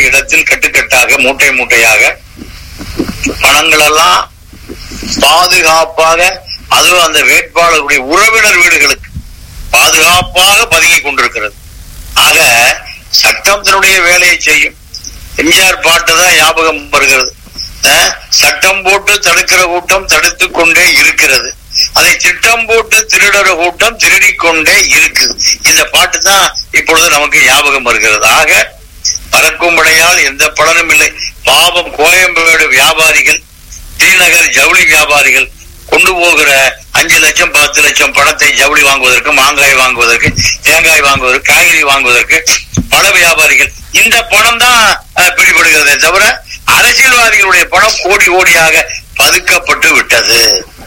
இடத்தில் கட்டுக்கட்டாக மூட்டை மூட்டையாக பணங்கள் எல்லாம் பாதுகாப்பாக அதுவும் அந்த வேட்பாளருடைய உறவினர் வீடுகளுக்கு பாதுகாப்பாக பதுங்கி கொண்டிருக்கிறது ஆக சட்டம் தன்னுடைய வேலையை செய்யும் எம்ஜிஆர் பாட்டு தான் ஞாபகம் வருகிறது அஹ், சட்டம் போட்டு தடுக்கிற கூட்டம் தடுத்துக் கொண்டே இருக்கிறது அதை திட்டம் போட்டு திருடுற கூட்டம் திருடிக் கொண்டே இருக்குது இந்த பாட்டு தான் இப்பொழுது நமக்கு ஞாபகம் வருகிறது ஆக பறக்கும் படையால் எந்த பலனும் இல்லை பாவம் கோயம்பேடு வியாபாரிகள் ஸ்ரீநகர் ஜவுளி வியாபாரிகள் கொண்டு போகிற அஞ்சு லட்சம் பத்து லட்சம் பணத்தை ஜவுளி வாங்குவதற்கு மாங்காய் வாங்குவதற்கு தேங்காய் வாங்குவதற்கு காய்கறி வாங்குவதற்கு பல வியாபாரிகள் இந்த பணம் தான் அஹ், பிடிபடுகிறதே தவிர அரசியல்வாதிகளுடைய பணம் கோடி கோடியாக பதுக்கப்பட்டு விட்டது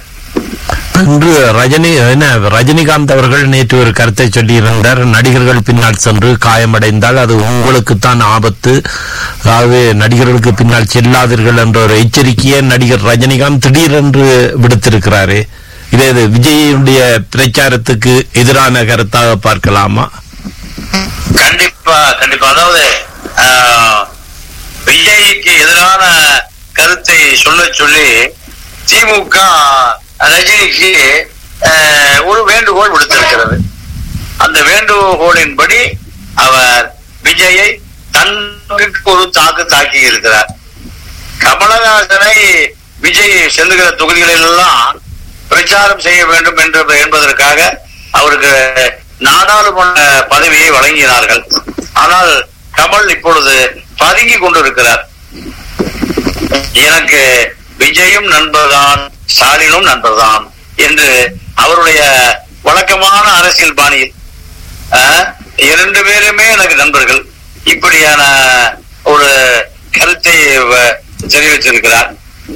இன்று ரஜினி என்ன ரஜினிகாந்த் அவர்கள் நேற்று ஒரு கருத்தை சொல்லியிருந்தார் நடிகர்கள் பின்னால் சென்று காயமடைந்தால் அது உங்களுக்குத்தான் ஆபத்து அதாவது நடிகர்களுக்கு பின்னால் செல்லாதீர்கள் என்ற ஒரு எச்சரிக்கையை நடிகர் ரஜினிகாந்த் திடீரென்று விடுத்திருக்கிறாரே இதே இது விஜயுடைய பிரச்சாரத்துக்கு எதிரான கருத்தாக பார்க்கலாமா கண்டிப்பா கண்டிப்பா அதாவது ஆஹ், விஜய்க்கு எதிரான கருத்தை சொல்ல சொல்லி திமுக ரஜினிக்கு ஆஹ், ஒரு வேண்டுகோள் விடுத்திருக்கிறது அந்த வேண்டுகோளின்படி அவர் விஜயை தன்னுக்கு ஒரு தாக்கு தாக்கி இருக்கிறார் கமலஹாசனை விஜய் செல்லுகிற தொகுதிகளில் எல்லாம் பிரச்சாரம் செய்ய வேண்டும் என்று என்பதற்காக அவருக்கு நாடாளுமன்ற பதவியை வழங்கினார்கள் ஆனால் கமல் இப்பொழுது பதுங்கி கொண்டிருக்கிறார் எனக்கு விஜயும் நண்பர்தான் ஸ்டாலினும் நண்பர்தான் என்று அவருடைய வழக்கமான அரசியல் பாணியில் ஆஹ், இரண்டு பேருமே எனக்கு நண்பர்கள் இப்படியான ஒரு கருத்தை வ- தெரிவித்திருக்கிறார்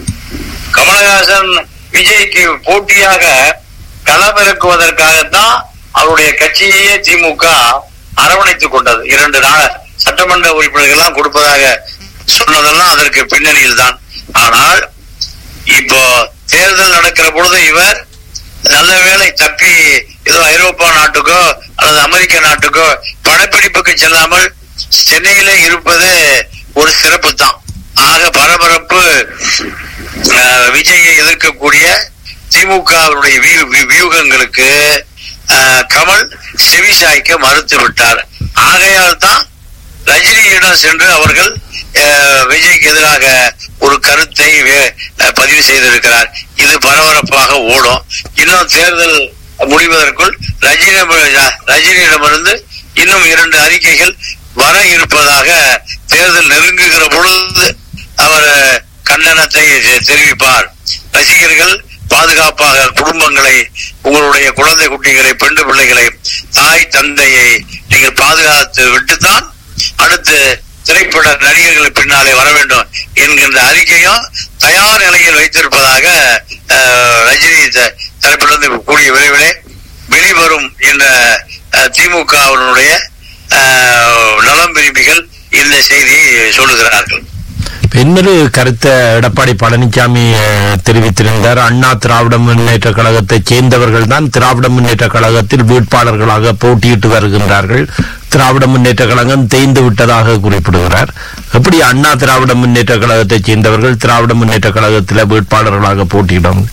கமலஹாசன் விஜய்க்கு போட்டியாக களமிறக்குவதற்காகத்தான் அவருடைய கட்சியையே திமுக அரவணைத்துக் கொண்டது இரண்டு நாள் சட்டமன்ற உறுப்பினர்கள் எல்லாம் கொடுப்பதாக சொன்னதெல்லாம் அதற்கு பின்னணியில் தான் ஆனால் இப்போ தேர்தல் நடக்கிற பொழுது இவர் நல்ல வேளை தப்பி ஏதோ ஐரோப்பா நாட்டுக்கோ அல்லது அமெரிக்க நாட்டுக்கோ படப்பிடிப்புக்கு செல்லாமல் சென்னையிலே இருப்பது ஒரு சிறப்பு தான் ஆக பரபரப்பு அஹ், விஜயை எதிர்க்கக்கூடிய திமுகவுடைய வியூ- வியூ- வியூகங்களுக்கு அஹ், கமல் செவிசாய்க்க மறுத்து விட்டார் ஆகையால் தான் ரஜினியிடம் சென்று அவர்கள் அஹ், விஜய்க்கு எதிராக ஒரு கருத்தை வே- அஹ், பதிவு செய்திருக்கிறார் இது பரபரப்பாக ஓடும் இன்னும் தேர்தல் முடிவதற்குள் ரஜினி ரஜினியிடமிருந்து இன்னும் இரண்டு அறிக்கைகள் வர இருப்பதாக தேர்தல் நெருங்குகிற பொழுது அவர் அஹ், கண்டனத்தை தெ- தெரிவிப்பார் ரசிகர்கள் பாதுகாப்பாக குடும்பங்களை உங்களுடைய குழந்தை குட்டிகளை பெண் பிள்ளைகளை தாய் தந்தையை நீங்கள் பாதுகாத்து விட்டுத்தான் அடுத்து திரைப்பட நடிகர்கள் பின்னாலே வர வேண்டும் என்கின்ற அறிக்கையும் தயார் நிலையில் வைத்திருப்பதாக அஹ், ரஜினி த- தரப்பிலிருந்து கூடிய விரைவிலே வெளிவரும் என்ற அஹ், திமுகவினுடைய அஹ், நலம் விரும்பிகள் இந்த செய்தியை சொல்லுகிறார்கள் இன்னொரு கருத்தை எடப்பாடி பழனிசாமி அஹ், தெரிவித்திருந்தார் அண்ணா திராவிட முன்னேற்ற கழகத்தைச் சேர்ந்தவர்கள் தான் திராவிட முன்னேற்ற கழகத்தில் வேட்பாளர்களாக போட்டியிட்டு வருகின்றார்கள் திராவிட முன்னேற்ற கழகம் தேய்ந்து விட்டதாக குறிப்பிடுகிறார் எப்படி அண்ணா திராவிட முன்னேற்ற கழகத்தைச் சேர்ந்தவர்கள் திராவிட முன்னேற்ற கழகத்தில் வேட்பாளர்களாக போட்டியிடும்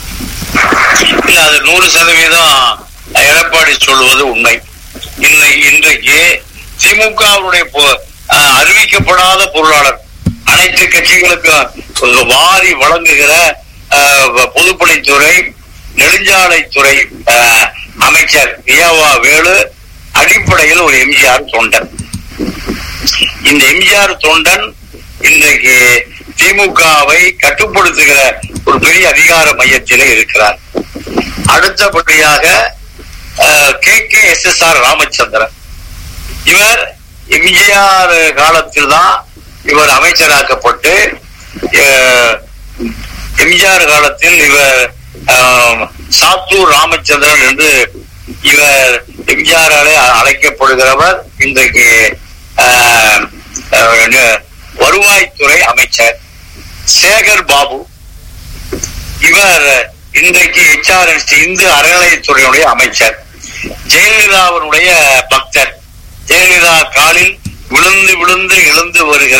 இல்ல அது நூறு சதவீதம் எடப்பாடி சொல்வது உண்மை இன்னை இன்றைக்கு திமுகவுடைய பொ- அஹ், அறிவிக்கப்படாத பொருளாளர் அனைத்து கட்சிகளுக்கும் வாரி வழங்குகிற அஹ், பொதுப்பணித்துறை நெடுஞ்சாலைத்துறை அஹ், அமைச்சர் வியாவா வேலு அடிப்படையில் ஒரு எம்ஜிஆர் தொண்டன் இந்த எம்ஜிஆர் தொண்டன் இன்றைக்கு திமுகவை கட்டுப்படுத்துகிற ஒரு பெரிய அதிகார மையத்திலே இருக்கிறார் அடுத்தபடியாக K K S S R Ramachandran இவர் எம்ஜிஆர் காலத்தில் தான் இவர் அமைச்சராக்கப்பட்டு அஹ், எம்ஜிஆர் காலத்தில் இவர் அஹ், சாத்தூர் ராமச்சந்திரன் என்று இவர் எம்ஜிஆராலே அழைக்கப்படுகிறவர் இன்றைக்கு அஹ், அஹ், வருவாய்த்துறை அமைச்சர் சேகர் பாபு இவர் இன்றைக்கு ஹெச்ஆர்என்சி இந்து அறநிலையத்துறையினுடைய அமைச்சர் ஜெயலலிதாவினுடைய பக்தர் ஜெயலலிதா காலில் விழுந்து விழுந்து எழுந்து வருகிற